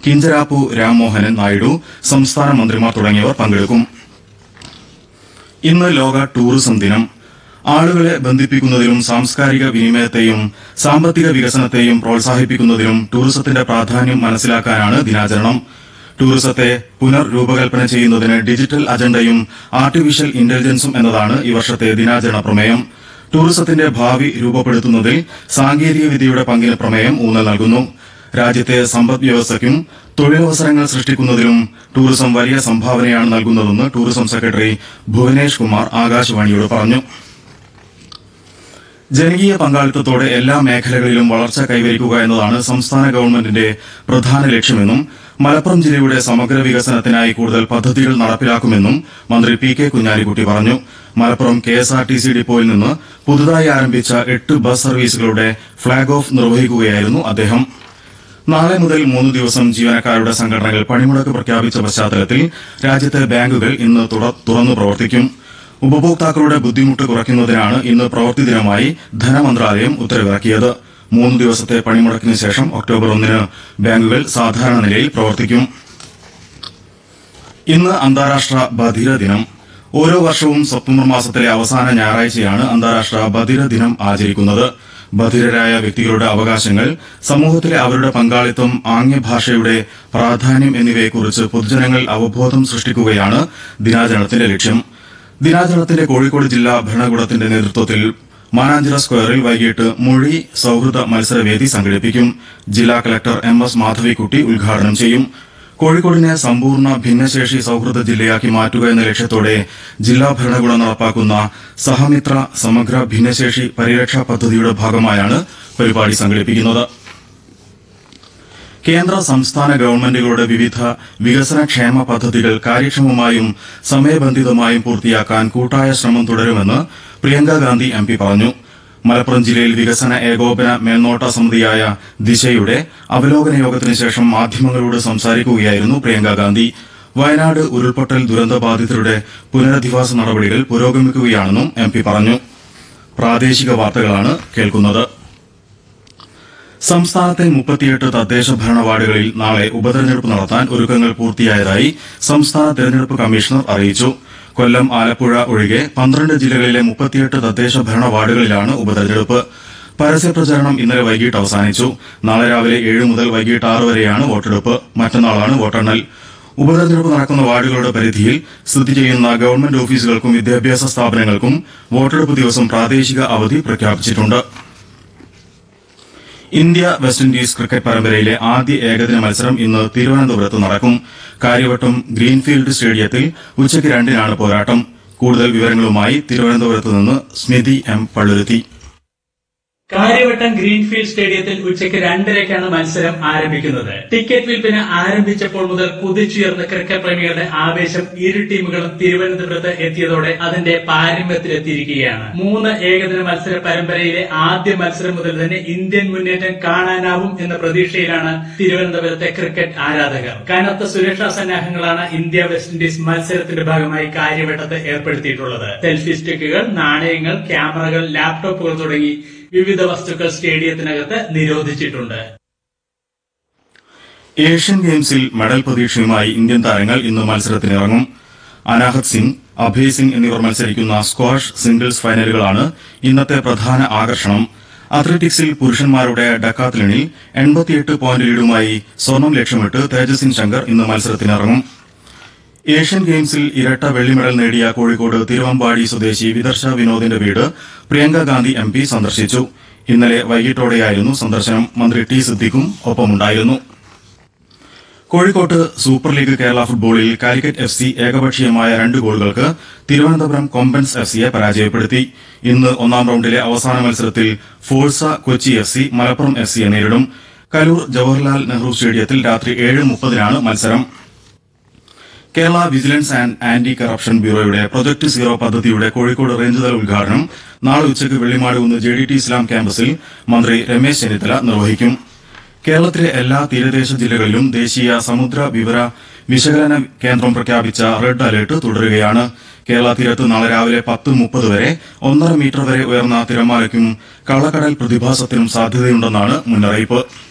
കിഞ്ചരാപ്പു രാംമോഹനൻ നായിഡു സംസ്ഥാന മന്ത്രിമാർ തുടങ്ങിയവർ പങ്കെടുക്കും ഇന്ന് ലോക ടൂറിസം ദിനം ആളുകളെ ബന്ധിപ്പിക്കുന്നതിലും സാംസ്കാരിക വിനിമയത്തെയും സാമ്പത്തിക വികസനത്തെയും പ്രോത്സാഹിപ്പിക്കുന്നതിലും ടൂറിസത്തിന്റെ പ്രാധാന്യം മനസ്സിലാക്കാനാണ് ദിനാചരണം ടൂറിസത്തെ പുനർരൂപകൽപ്പന ചെയ്യുന്നതിന് ഡിജിറ്റൽ അജണ്ടയും ആർട്ടിഫിഷ്യൽ ഇന്റലിജൻസും എന്നതാണ് ഈ വർഷത്തെ ദിനാചരണ പ്രമേയം ടൂറിസത്തിന്റെ ഭാവി രൂപപ്പെടുത്തുന്നതിൽ സാങ്കേതിക വിദ്യയുടെ പങ്കിന് പ്രമേയം ഊന്നൽ നൽകുന്നു രാജ്യത്തെ സമ്പദ് വ്യവസ്ഥയ്ക്കും തൊഴിലവസരങ്ങൾ സൃഷ്ടിക്കുന്നതിലും ടൂറിസം വലിയ സംഭാവനയാണ് നൽകുന്നതെന്ന് ടൂറിസം സെക്രട്ടറി ഭുവനേഷ് കുമാർ ആകാശവാണിയോട് പറഞ്ഞു ജനകീയ പങ്കാളിത്തത്തോടെ എല്ലാ മേഖലകളിലും വളർച്ച കൈവരിക്കുക എന്നതാണ് സംസ്ഥാന ഗവൺമെന്റിന്റെ പ്രധാന ലക്ഷ്യമെന്നും മലപ്പുറം ജില്ലയുടെ സമഗ്ര വികസനത്തിനായി കൂടുതൽ പദ്ധതികൾ നടപ്പിലാക്കുമെന്നും മന്ത്രി പി കെ കുഞ്ഞാലിക്കുട്ടി പറഞ്ഞു Malappuram K S R T C ഡിപ്പോയിൽ നിന്ന് പുതുതായി ആരംഭിച്ച എട്ട് ബസ് സർവീസുകളുടെ ഫ്ളാഗ് ഓഫ് നിർവഹിക്കുകയായിരുന്നു അദ്ദേഹം നാളെ മുതൽ മൂന്ന് ദിവസം ജീവനക്കാരുടെ സംഘടനകൾ പണിമുടക്ക് പ്രഖ്യാപിച്ച പശ്ചാത്തലത്തിൽ രാജ്യത്തെ ബാങ്കുകൾ ഇന്ന് തുട- തുറന്നു പ്രവർത്തിക്കും ഉപഭോക്താക്കളുടെ ബുദ്ധിമുട്ട് കുറയ്ക്കുന്നതിനാണ് ഇന്ന് പ്രവൃത്തി ദിനമായി ധനമന്ത്രാലയം ഉത്തരവിറക്കിയത് മൂന്ന് ദിവസത്തെ പണിമുടക്കിന് ശേഷം ഒക്ടോബർ ഒന്നിന് ബാങ്കുകൾ സാധാരണ നിലയിൽ പ്രവർത്തിക്കും ഇന്ന് അന്താരാഷ്ട്ര ബധിര ദിനം ഓരോ വർഷവും സെപ്റ്റംബർ മാസത്തിലെ അവസാന ഞായറാഴ്ചയാണ് അന്താരാഷ്ട്ര ബധിര ദിനം ആചരിക്കുന്നത് ബധിരരായ വ്യക്തികളുടെ അവകാശങ്ങൾ സമൂഹത്തിലെ അവരുടെ പങ്കാളിത്തം ആംഗ്യഭാഷയുടെ പ്രാധാന്യം എന്നിവയെക്കുറിച്ച് പൊതുജനങ്ങൾ അവബോധം സൃഷ്ടിക്കുകയാണ് ദിനാചരണത്തിന്റെ ലക്ഷ്യം ദിനാചരണത്തിന്റെ കോഴിക്കോട് ജില്ലാ ഭരണകൂടത്തിന്റെ നേതൃത്വത്തിൽ മാനാഞ്ചിറ സ്ക്വയറിൽ വൈകിട്ട് മൊഴി സൌഹൃദ മത്സരവേദി സംഘടിപ്പിക്കും ജില്ലാ കലക്ടർ എം എസ് മാധവിക്കുട്ടി ഉദ്ഘാടനം ചെയ്യും കോഴിക്കോടിനെ സമ്പൂർണ്ണ ഭിന്നശേഷി സൌഹൃദ ജില്ലയാക്കി മാറ്റുക എന്ന ലക്ഷ്യത്തോടെ ജില്ലാ ഭരണകൂടം നടപ്പാക്കുന്ന സഹമിത്ര സമഗ്ര ഭിന്നശേഷി പരിരക്ഷാ പദ്ധതിയുടെ ഭാഗമായാണ് പരിപാടി സംഘടിപ്പിക്കുന്നത് കേന്ദ്ര സംസ്ഥാന ഗവൺമെന്റുകളുടെ വിവിധ വികസന ക്ഷേമ പദ്ധതികൾ കാര്യക്ഷമമായും സമയബന്ധിതമായും പൂർത്തിയാക്കാൻ കൂട്ടായ ശ്രമം തുടരുമെന്ന് പ്രിയങ്ക ഗാന്ധി എം പി പറഞ്ഞു മലപ്പുറം ജില്ലയിൽ വികസന ഏകോപന മേൽനോട്ട സമിതിയായ ദിശയുടെ അവലോകന യോഗത്തിന് ശേഷം മാധ്യമങ്ങളോട് സംസാരിക്കുകയായിരുന്നു പ്രിയങ്ക ഗാന്ധി വയനാട് ഉരുൾപൊട്ടൽ ദുരന്തബാധിതരുടെ പുനരധിവാസ നടപടികൾ പുരോഗമിക്കുകയാണെന്നും എം പി പറഞ്ഞു പ്രാദേശിക വാർത്തകളാണ് കേൾക്കുന്നത് സംസ്ഥാനത്തെ മുപ്പത്തിയെട്ട് തദ്ദേശ ഭരണ വാർഡുകളിൽ നാളെ ഉപതെരഞ്ഞെടുപ്പ് നടത്താൻ ഒരുക്കങ്ങൾ പൂർത്തിയായതായി സംസ്ഥാന തെരഞ്ഞെടുപ്പ് കമ്മീഷണർ അറിയിച്ചു കൊല്ലം ആലപ്പുഴ ഒഴികെ പന്ത്രണ്ട് ജില്ലകളിലെ മുപ്പത്തിയെട്ട് തദ്ദേശ ഭരണ വാർഡുകളിലാണ് ഉപതെരഞ്ഞെടുപ്പ് പരസ്യപ്രചരണം ഇന്നലെ വൈകിട്ട് അവസാനിച്ചു നാളെ രാവിലെ ഏഴ് മുതൽ വൈകിട്ട് ആറ് വരെയാണ് വോട്ടെടുപ്പ് മറ്റന്നാളാണ് വോട്ടെണ്ണൽ ഉപതെരഞ്ഞെടുപ്പ് നടക്കുന്ന വാർഡുകളുടെ പരിധിയിൽ സ്ഥിതി ചെയ്യുന്ന ഗവൺമെന്റ് ഓഫീസുകൾക്കും വിദ്യാഭ്യാസ സ്ഥാപനങ്ങൾക്കും വോട്ടെടുപ്പ് ദിവസം പ്രാദേശിക അവധി പ്രഖ്യാപിച്ചിട്ടുണ്ട് ഇന്ത്യ വെസ്റ്റ് ഇൻഡീസ് ക്രിക്കറ്റ് പരമ്പരയിലെ ആദ്യ ഏകദിന മത്സരം ഇന്ന് തിരുവനന്തപുരത്ത് നടക്കും കാര്യവട്ടം ഗ്രീൻഫീൽഡ് സ്റ്റേഡിയത്തിൽ ഉച്ചയ്ക്ക് രണ്ടിനാണ് പോരാട്ടം കൂടുതൽ വിവരങ്ങളുമായി തിരുവനന്തപുരത്ത് നിന്ന് സ്മിതി എം പള്ളുരുത്തി കാര്യവട്ടം ഗ്രീൻഫീൽഡ് സ്റ്റേഡിയത്തിൽ ഉച്ചയ്ക്ക് രണ്ടരയ്ക്കാണ് മത്സരം ആരംഭിക്കുന്നത് ടിക്കറ്റ് വിൽപ്പന ആരംഭിച്ചപ്പോൾ മുതൽ കുതിച്ചുയർന്ന ക്രിക്കറ്റ് പ്രേമികളുടെ ആവേശം ഇരു ടീമുകളും തിരുവനന്തപുരത്ത് എത്തിയതോടെ അതിന്റെ പാരമ്യത്തിലെത്തിയിരിക്കുകയാണ് മൂന്ന് ഏകദിന മത്സര പരമ്പരയിലെ ആദ്യ മത്സരം മുതൽ തന്നെ ഇന്ത്യൻ മുന്നേറ്റം കാണാനാവും എന്ന പ്രതീക്ഷയിലാണ് തിരുവനന്തപുരത്തെ ക്രിക്കറ്റ് ആരാധകർ കനത്ത സുരക്ഷാ സന്നാഹങ്ങളാണ് ഇന്ത്യ വെസ്റ്റ് ഇൻഡീസ് മത്സരത്തിന്റെ ഭാഗമായി കാര്യവട്ടത്ത് ഏർപ്പെടുത്തിയിട്ടുള്ളത് സെൽഫി സ്റ്റിക്കുകൾ നാണയങ്ങൾ ക്യാമറകൾ ലാപ്ടോപ്പുകൾ തുടങ്ങി വിവിധ വസ്തുക്കൾ സ്റ്റേഡിയത്തിനകത്ത് നിരോധിച്ചിട്ടുണ്ട് ഏഷ്യൻ ഗെയിംസിൽ മെഡൽ പ്രതീക്ഷയുമായി ഇന്ത്യൻ താരങ്ങൾ ഇന്ന് മത്സരത്തിനിറങ്ങും അനാഹത് സിംഗ് അഭയ് സിംഗ് എന്നിവർ മത്സരിക്കുന്ന സ്ക്വാഷ് സിംഗിൾസ് ഫൈനലുകളാണ് ഇന്നത്തെ പ്രധാന ആകർഷണം അത്ലറ്റിക്സിൽ പുരുഷന്മാരുടെ ഡക്കാത്ലണിൽ എൺപത്തിയെട്ട് പോയിന്റ് ലീഡുമായി സ്വർണം ലക്ഷ്യമിട്ട് തേജസിൻ ശങ്കർ ഇന്ന് മത്സരത്തിനിറങ്ങും ഏഷ്യൻ ഗെയിംസിൽ ഇരട്ട വെള്ളി മെഡൽ നേടിയ കോഴിക്കോട് തിരുവമ്പാടി സ്വദേശി വിദർശ വിനോദിന്റെ വീട് പ്രിയങ്ക ഗാന്ധി എം പി സന്ദർശിച്ചു ഇന്നലെ വൈകിട്ടോടെയായിരുന്നു സന്ദർശനം മന്ത്രി ടി സിദ്ദിഖും ഒപ്പമുണ്ടായിരുന്നു കോഴിക്കോട്ട് സൂപ്പർ ലീഗ് കേരള ഫുട്ബോളിൽ കാലിക്കറ്റ് എഫ് സി ഏകപക്ഷീയമായ രണ്ട് ഗോളുകൾക്ക് തിരുവനന്തപുരം കൊമ്പൻസ് എഫ് സിയെ പരാജയപ്പെടുത്തി ഇന്ന് ഒന്നാം റൌണ്ടിലെ അവസാന മത്സരത്തിൽ Forca Kochi F C Malappuram F സിയെ നേരിടും കലൂർ ജവഹർലാൽ നെഹ്റു സ്റ്റേഡിയത്തിൽ രാത്രി ഏഴ് മുപ്പതിനാണ് മത്സരം Kerala vigilance and anti corruption ബ്യൂറോയുടെ പ്രൊജക്ട് സീറോ പദ്ധതിയുടെ കോഴിക്കോട് റേഞ്ച് തല ഉദ്ഘാടനം നാളെ ഉച്ചയ്ക്ക് Vellimadukunnu J D T Islam ക്യാമ്പസിൽ മന്ത്രി രമേശ് ചെന്നിത്തല നിർവഹിക്കും കേരളത്തിലെ എല്ലാ തീരദേശ ജില്ലകളിലും ദേശീയ സമുദ്ര വിവര വിശകലന കേന്ദ്രം പ്രഖ്യാപിച്ച റെഡ് അലർട്ട് തുടരുകയാണ് കേരള തീരത്ത് നാളെ രാവിലെ പത്ത് മുപ്പത് വരെ ഒന്നര മീറ്റർ വരെ ഉയർന്ന തിരമാലയ്ക്കും കള്ളക്കടൽ പ്രതിഭാസത്തിനും സാധ്യതയുണ്ടെന്നാണ് മുന്നറിയിപ്പ്